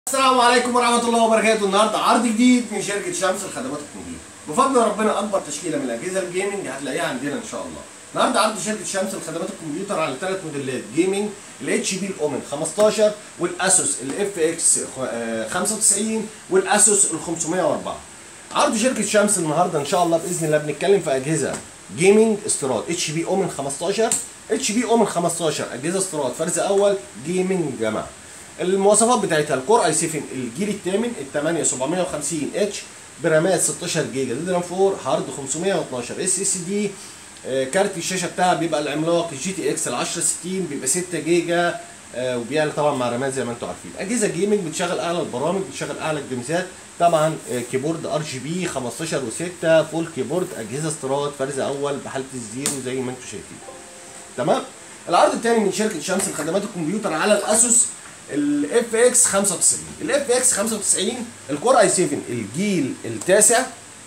السلام عليكم ورحمة الله وبركاته النهارده عرض جديد من شركة شمس الخدمات الكمبيوتر بفضل ربنا أكبر تشكيلة من الأجهزة الجيمنج هتلاقيها عندنا إن شاء الله النهارده عرض شركة شمس الخدمات الكمبيوتر على ثلاث موديلات جيمنج الاتش بي الاومن 15 والاسوس الاف اكس 95 والاسوس ال 504 عرض شركة شمس النهارده إن شاء الله بإذن الله بنتكلم في أجهزة جيمنج استيراد اتش بي اومن 15 اتش بي اومن 15 أجهزة استيراد فرز أول جيمنج جماعة المواصفات بتاعتها الكور اي 7 الجيل الثامن ال 8 750 اتش برامات 16 جيجا دي رام 4 هارد 512 اس اس دي كارت الشاشه بتاعها بيبقى العملاق الجي تي اكس ال 1060 بيبقى 6 جيجا آه، وبيعلى طبعا مع رامات زي ما انتم عارفين اجهزه جيمنج بتشغل اعلى البرامج بتشغل اعلى الجيمزات طبعا آه، كيبورد ار جي بي 15 و6 فول كيبورد اجهزه استيراد فرز اول بحاله الزيرو زي ما انتم شايفين تمام العرض الثاني من شركه شمس الخدمات الكمبيوتر على الاسوس الاف اكس 95 الاف اكس 95 الكور اي 7 الجيل التاسع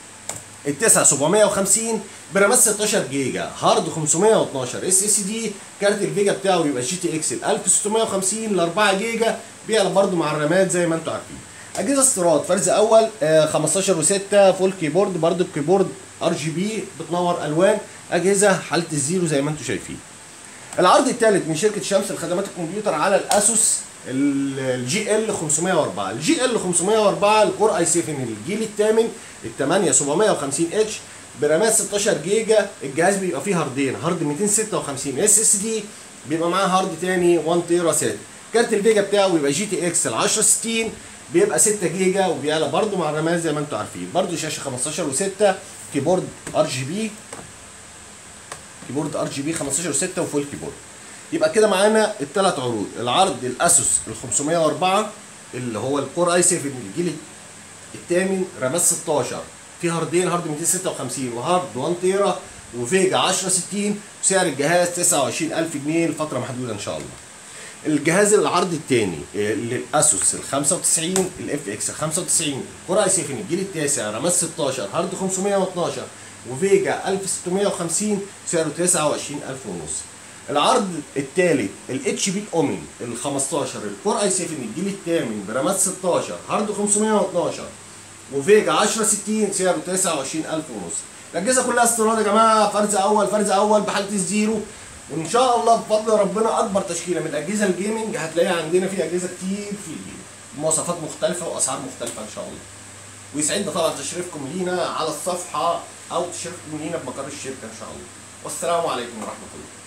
التاسع 750 برامات 16 جيجا هارد 512 اس اس دي كارت الفيجا بتاعه بيبقى جي تي اكس ال 1650 ل 4 جيجا بيعلى برده مع الرامات زي ما انتم عارفين اجهزه استيراد فرز اول آه، 15 و6 فول كيبورد برده الكيبورد ار جي بي بتنور الوان اجهزه حاله الزيرو زي ما انتم شايفين العرض الثالث من شركه شمس الخدمات الكمبيوتر على الاسوس الجي ال 504 الجي ال 504 الكور اي 7 الجيل الثامن ال 8 750 اتش برامات 16 جيجا الجهاز بيبقى فيه هاردين هارد 256 اس اس دي بيبقى معاه هارد تاني 1 تيرا سات كارت الفيجا بتاعه بيبقى جي تي اكس ال 1060 بيبقى 6 جيجا وبيعلى برده مع الرامات زي ما انتم عارفين برده شاشه 15 و6 كيبورد ار جي بي كيبورد ار جي بي 15 و6 وفول كيبورد يبقى كده معانا الثلاث عروض العرض الاسوس ال 504 اللي هو الكور اي 7 الجيل الثامن رامات 16 في هاردين هارد 256 وهارد 1 تيرا وفيجا 1060 سعر الجهاز 29000 جنيه لفتره محدوده ان شاء الله الجهاز العرض الثاني للاسوس ال 95 الاف اكس 95 كور اي 7 الجيل التاسع رامات 16 هارد 512 وفيجا 1650 سعره 29000 ونص العرض الثالث الاتش بي الاومن ال 15 الكور اي 7 الجيل الثامن برامات 16 هارد 512 وفيجا 1060 سعره 29000 ونص الاجهزه كلها استيراد يا جماعه فرز اول فرز اول بحاله الزيرو وان شاء الله بفضل ربنا اكبر تشكيله من اجهزه الجيمنج هتلاقيها عندنا في اجهزه كتير في الجيم مواصفات مختلفه واسعار مختلفه ان شاء الله ويسعدنا طبعا تشريفكم لينا على الصفحه او تشريفكم لينا بمقر الشركه ان شاء الله والسلام عليكم ورحمه الله